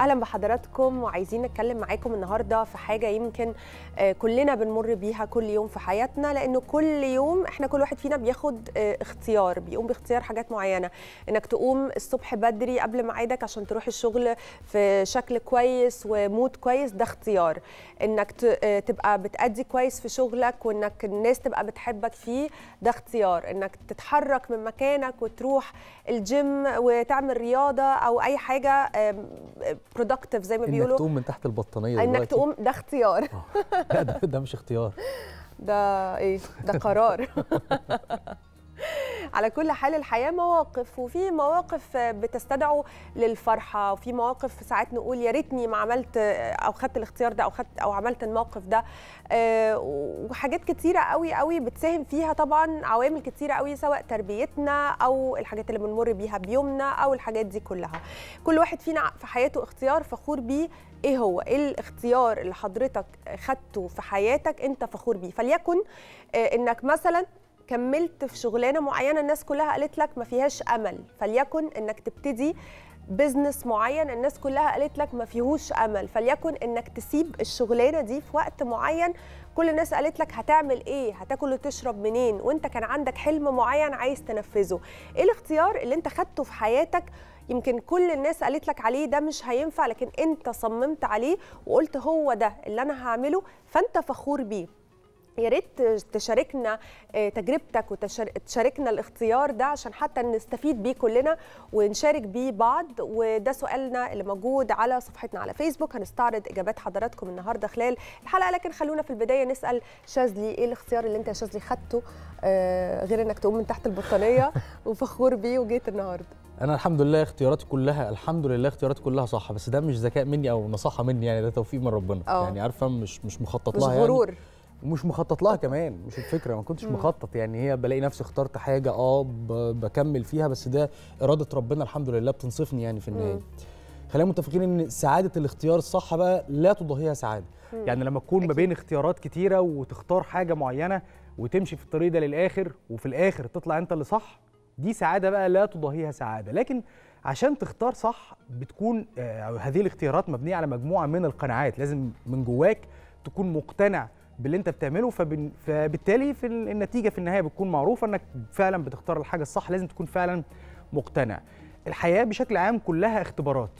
اهلا بحضراتكم وعايزين نتكلم معاكم النهارده في حاجه يمكن آه، كلنا بنمر بيها كل يوم في حياتنا لانه كل يوم احنا كل واحد فينا بياخد آه، اختيار بيقوم باختيار حاجات معينه انك تقوم الصبح بدري قبل ميعادك عشان تروح الشغل في شكل كويس ومود كويس ده اختيار انك ت- آه، تبقى بتأدي كويس في شغلك وانك الناس تبقى بتحبك فيه ده اختيار انك تتحرك من مكانك وتروح الجيم وتعمل رياضه او اي حاجه برودكتيف زي ما انك بيقولوا تقوم من تحت البطانيه انك دلوقتي. تقوم ده اختيار لا ده, ده مش اختيار ده ايه ده قرار على كل حال الحياه مواقف وفي مواقف بتستدعو للفرحه وفي مواقف ساعات نقول يا ريتني ما عملت او خدت الاختيار ده او خدت او عملت الموقف ده آه، وحاجات كتيره قوي قوي بتساهم فيها طبعا عوامل كتيره قوي سواء تربيتنا او الحاجات اللي بنمر بيها بيومنا او الحاجات دي كلها كل واحد فينا في حياته اختيار فخور بيه ايه هو ايه الاختيار اللي حضرتك خدته في حياتك انت فخور بيه فليكن آه، انك مثلا كملت في شغلانه معينه الناس كلها قالت لك ما فيهاش امل فليكن انك تبتدي بزنس معين الناس كلها قالت لك ما فيهوش امل فليكن انك تسيب الشغلانه دي في وقت معين كل الناس قالت لك هتعمل ايه هتاكل وتشرب منين وانت كان عندك حلم معين عايز تنفذه ايه الاختيار اللي انت خدته في حياتك يمكن كل الناس قالت لك عليه ده مش هينفع لكن انت صممت عليه وقلت هو ده اللي انا هعمله فانت فخور بيه يا ريت تشاركنا آه، تجربتك وتشاركنا الاختيار ده عشان حتى نستفيد بيه كلنا ونشارك بيه بعض وده سؤالنا اللي موجود على صفحتنا على فيسبوك هنستعرض اجابات حضراتكم النهارده خلال الحلقه لكن خلونا في البدايه نسال شاذلي ايه الاختيار اللي انت يا شاذلي خدته آه، غير انك تقوم من تحت البطانيه وفخور بيه وجيت النهارده انا الحمد لله اختياراتي كلها الحمد لله اختياراتي كلها صح بس ده مش ذكاء مني او نصاحه مني يعني ده توفيق من ربنا آه. يعني عارفه مش مش مخطط مش لها يعني غرور ومش مخطط لها كمان مش الفكره ما كنتش مم. مخطط يعني هي بلاقي نفسي اخترت حاجه اه ب- بكمل فيها بس ده اراده ربنا الحمد لله بتنصفني يعني في النهايه مم. خلينا متفقين ان سعاده الاختيار الصح بقى لا تضاهيها سعاده مم. يعني لما تكون ما أكيد. بين اختيارات كتيره وتختار حاجه معينه وتمشي في الطريق ده للاخر وفي الاخر تطلع انت اللي صح دي سعاده بقى لا تضاهيها سعاده لكن عشان تختار صح بتكون آه، هذه الاختيارات مبنيه على مجموعه من القناعات لازم من جواك تكون مقتنع باللي انت بتعمله فبن... فبالتالي في ال- النتيجه في النهايه بتكون معروفه انك فعلا بتختار الحاجه الصح لازم تكون فعلا مقتنع الحياه بشكل عام كلها اختبارات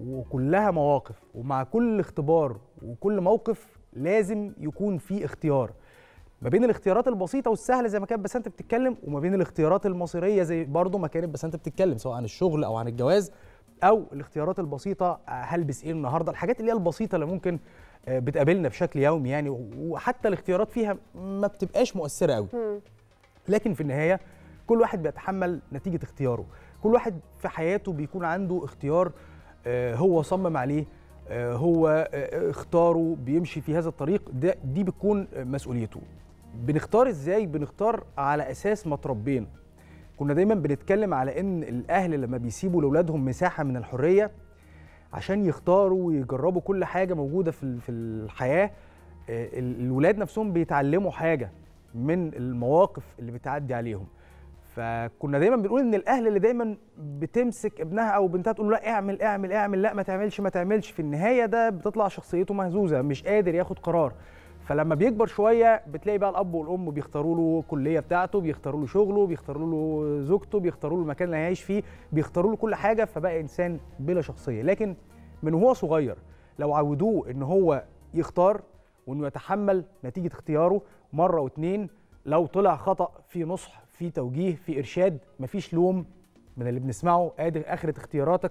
وكلها مواقف ومع كل اختبار وكل موقف لازم يكون في اختيار ما بين الاختيارات البسيطه والسهله زي ما كانت بسنت بتتكلم وما بين الاختيارات المصيريه زي برضه ما كانت بسنت بتتكلم سواء عن الشغل او عن الجواز او الاختيارات البسيطه آه، هلبس ايه النهارده الحاجات اللي هي البسيطه اللي ممكن آه، بتقابلنا بشكل يومي يعني وحتى الاختيارات فيها ما بتبقاش مؤثره قوي مم. لكن في النهايه كل واحد بيتحمل نتيجه اختياره كل واحد في حياته بيكون عنده اختيار آه، هو صمم عليه آه، هو آه، اختاره بيمشي في هذا الطريق ده دي بتكون آه، مسؤوليته بنختار ازاي بنختار على اساس ما تربينا كنا دايما بنتكلم على ان الاهل لما بيسيبوا لاولادهم مساحه من الحريه عشان يختاروا ويجربوا كل حاجه موجوده في ال- في الحياه آه، ال- الولاد نفسهم بيتعلموا حاجه من المواقف اللي بتعدي عليهم فكنا دايما بنقول ان الاهل اللي دايما بتمسك ابنها او بنتها تقول له لا اعمل اعمل اعمل لا ما تعملش ما تعملش في النهايه ده بتطلع شخصيته مهزوزه مش قادر ياخد قرار فلما بيكبر شويه بتلاقي بقى الاب والام بيختاروا له الكليه بتاعته بيختاروا له شغله بيختاروا له زوجته بيختاروا له المكان اللي هيعيش فيه بيختاروا له كل حاجه فبقى انسان بلا شخصيه لكن من وهو صغير لو عودوه ان هو يختار وانه يتحمل نتيجه اختياره مره واتنين لو طلع خطا في نصح في توجيه في ارشاد مفيش لوم من اللي بنسمعه ادي اخره اختياراتك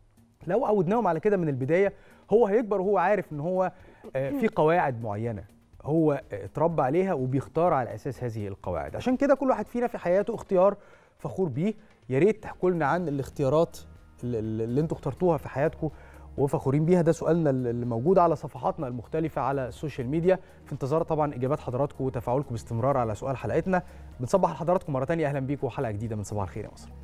لو عودناهم على كده من البدايه هو هيكبر وهو عارف ان هو آه، في قواعد معينه هو آه، اتربى عليها وبيختار على اساس هذه القواعد عشان كده كل واحد فينا في حياته اختيار فخور بيه يا ريت تحكوا لنا عن الاختيارات اللي, اللي انتوا اخترتوها في حياتكم وفخورين بيها ده سؤالنا اللي موجود على صفحاتنا المختلفه على السوشيال ميديا في انتظار طبعا اجابات حضراتكم وتفاعلكم باستمرار على سؤال حلقتنا بنصبح لحضراتكم مره ثانيه اهلا بيكم وحلقه جديده من صباح الخير يا مصر